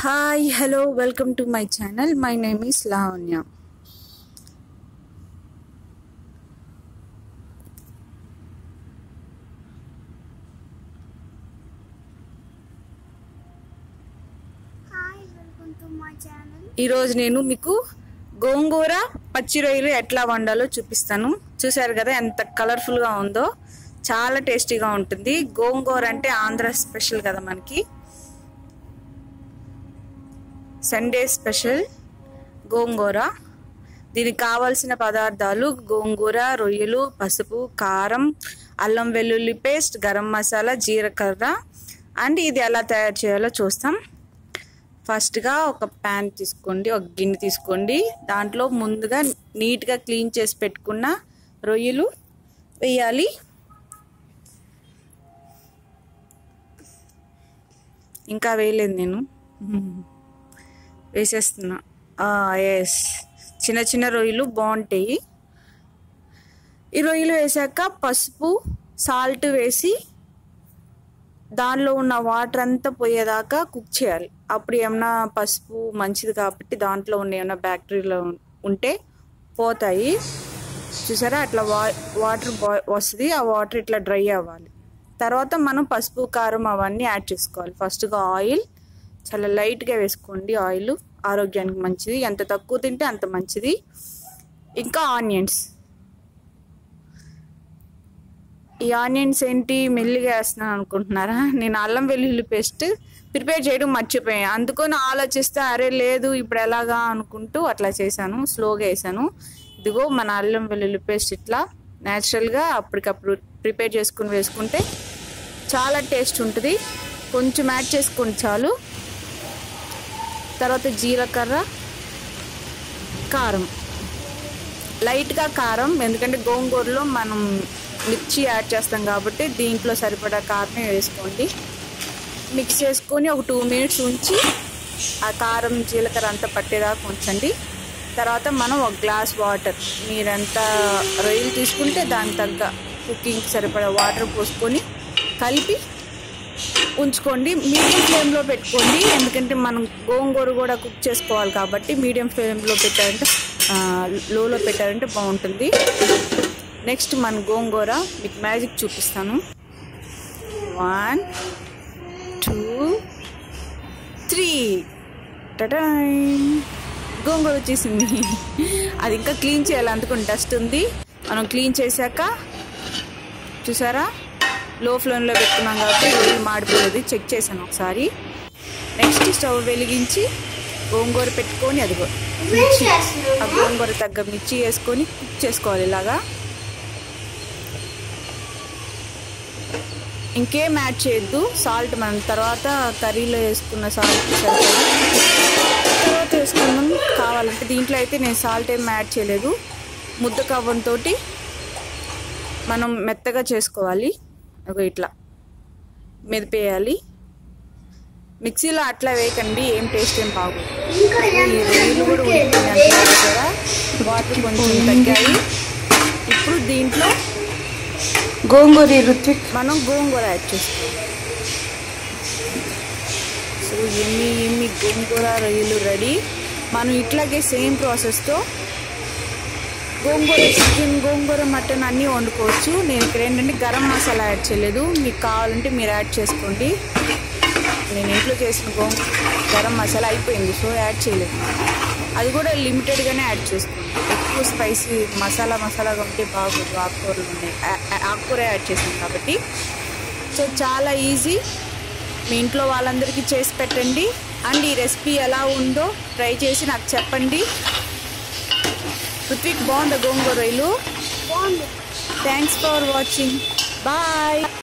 hi hello welcome to my channel my name is Lavanya hi welcome to my channel ఈరోజు నేను మీకు గోంగూర పచ్చి రొయ్యలు ఎట్లా వండాలో చూపిస్తాను చూసారు కదా ఎంత కలర్ఫుల్గా ఉందో చాలా టేస్టీగా ఉంటుంది గోంగూర అంటే ఆంధ్ర స్పెషల్ కదా మనకి సండే స్పెషల్ గోంగూర దీనికి కావాల్సిన పదార్థాలు గోంగూర రొయ్యలు పసుపు కారం అల్లం వెల్లుల్లి పేస్ట్ గరం మసాలా జీలకర్ర అండ్ ఇది ఎలా తయారు చేయాలో చూస్తాం ఫస్ట్గా ఒక ప్యాన్ తీసుకోండి ఒక గిన్నె తీసుకోండి దాంట్లో ముందుగా నీట్గా క్లీన్ చేసి పెట్టుకున్న రొయ్యలు వేయాలి ఇంకా వేయలేదు నేను వేసేస్తున్నా ఎస్ చిన్న చిన్న రొయ్యలు బాగుంటాయి ఈ రొయ్యలు వేసాక పసుపు సాల్ట్ వేసి దానిలో ఉన్న వాటర్ అంతా పోయేదాకా కుక్ చేయాలి అప్పుడు ఏమన్నా పసుపు మంచిది కాబట్టి దాంట్లో ఉన్న ఏమైనా బ్యాక్టీరియా ఉంటే పోతాయి చూసారా అట్లా వా వాటర్ బా వస్తుంది ఆ వాటర్ ఇట్లా డ్రై అవ్వాలి తర్వాత మనం పసుపు కారం అవన్నీ యాడ్ చేసుకోవాలి ఫస్ట్గా ఆయిల్ చాలా లైట్గా వేసుకోండి ఆయిల్ ఆరోగ్యానికి మంచిది ఎంత తక్కువ తింటే అంత మంచిది ఇంకా ఆనియన్స్ ఈ ఆనియన్స్ ఏంటి మెల్లిగా వేస్తున్నాను అనుకుంటున్నారా నేను అల్లం వెల్లుల్లి పేస్ట్ ప్రిపేర్ చేయడం మర్చిపోయాను అందుకొని ఆలోచిస్తే అరే లేదు ఇప్పుడు ఎలాగా అనుకుంటూ అట్లా చేశాను స్లోగా వేసాను ఇదిగో మన అల్లం వెల్లుల్లి పేస్ట్ ఇట్లా న్యాచురల్గా అప్పటికప్పుడు ప్రిపేర్ చేసుకుని వేసుకుంటే చాలా టేస్ట్ ఉంటుంది కొంచెం యాడ్ చేసుకోండి చాలు తర్వాత జీలకర్ర కారం లైట్గా కారం ఎందుకంటే గోంగూరలో మనం మిర్చి యాడ్ చేస్తాం కాబట్టి దీంట్లో సరిపడా కారమే వేసుకోండి మిక్స్ చేసుకొని ఒక టూ మినిట్స్ ఉంచి ఆ కారం జీలకర్ర అంతా పట్టేదాకా ఉంచండి తర్వాత మనం ఒక గ్లాస్ వాటర్ మీరెంత రొయ్యలు తీసుకుంటే దానికి తగ్గ కుకింగ్కి సరిపడా వాటర్ పోసుకొని కలిపి ఉంచుకోండి మీడియం ఫ్లేమ్లో పెట్టుకోండి ఎందుకంటే మనం గోంగూర కూడా కుక్ చేసుకోవాలి కాబట్టి మీడియం ఫ్లేమ్లో పెట్టారంటే లోలో పెట్టారంటే బాగుంటుంది నెక్స్ట్ మన గోంగూర మీకు మ్యాజిక్ చూపిస్తాను వన్ టూ త్రీ టటైం గోంగూర వచ్చేసింది అది ఇంకా క్లీన్ చేయాలి అందుకని డస్ట్ ఉంది మనం క్లీన్ చేశాక చూసారా లో ఫ్లేమ్లో పెట్టుకున్నాం కాబట్టి రొయ్యలు మాడిపోలేదు చెక్ చేశాను ఒకసారి నెక్స్ట్ స్టవ్ వెలిగించి గోంగూర పెట్టుకొని అదిగో మిర్చి ఆ గోంగూర తగ్గ మిర్చి వేసుకొని కుక్ చేసుకోవాలి ఇలాగా ఇంకేం యాడ్ చేయొద్దు సాల్ట్ మనం తర్వాత కర్రీలో వేసుకున్న సాల్ట్ సరిపోదు తర్వాత వేసుకున్నాం కావాలంటే దీంట్లో అయితే నేను సాల్ట్ ఏం యాడ్ చేయలేదు ముద్ద కవ్వంతో మనం మెత్తగా చేసుకోవాలి ఒక ఇట్లా మెదిపేయాలి మిక్సీలో అట్లా వేయకండి ఏం టేస్ట్ ఏం బాగు ఈ రొయ్యలు కూడా ఉడికిపోయినాయి చూసారా వాటర్ కొంచెం తగ్గాయి ఇప్పుడు దీంట్లో గోంగూర రుత్విక్ మనం గోంగూర యాడ్ చేసుకోవాలి సో ఎన్ని ఎన్ని గోంగూర రొయ్యలు రెడీ మనం ఇట్లాగే సేమ్ ప్రాసెస్తో గోంగూర చికెన్ గోంగూర మటన్ అన్నీ వండుకోవచ్చు నేను ఇక్కడ ఏంటంటే గరం మసాలా యాడ్ చేయలేదు మీకు కావాలంటే మీరు యాడ్ చేసుకోండి నేను ఇంట్లో చేసిన గోం గరం మసాలా అయిపోయింది సో యాడ్ చేయలేదు అది కూడా లిమిటెడ్గానే యాడ్ చేసుకోండి ఎక్కువ స్పైసీ మసాలా మసాలాగా ఉంటే బాగోదు ఆకుకూరలు ఉన్నాయి ఆ- ఆ- ఆకుకూర యాడ్ చేసాను కాబట్టి సో చాలా ఈజీ మీ ఇంట్లో వాళ్ళందరికీ చేసి పెట్టండి అండ్ ఈ రెసిపీ ఎలా ఉందో ట్రై చేసి నాకు చెప్పండి రుత్విక్ బాగుందా గోంగూర రొయ్యలు బాగుంది థ్యాంక్స్ ఫర్ వాచింగ్ బాయ్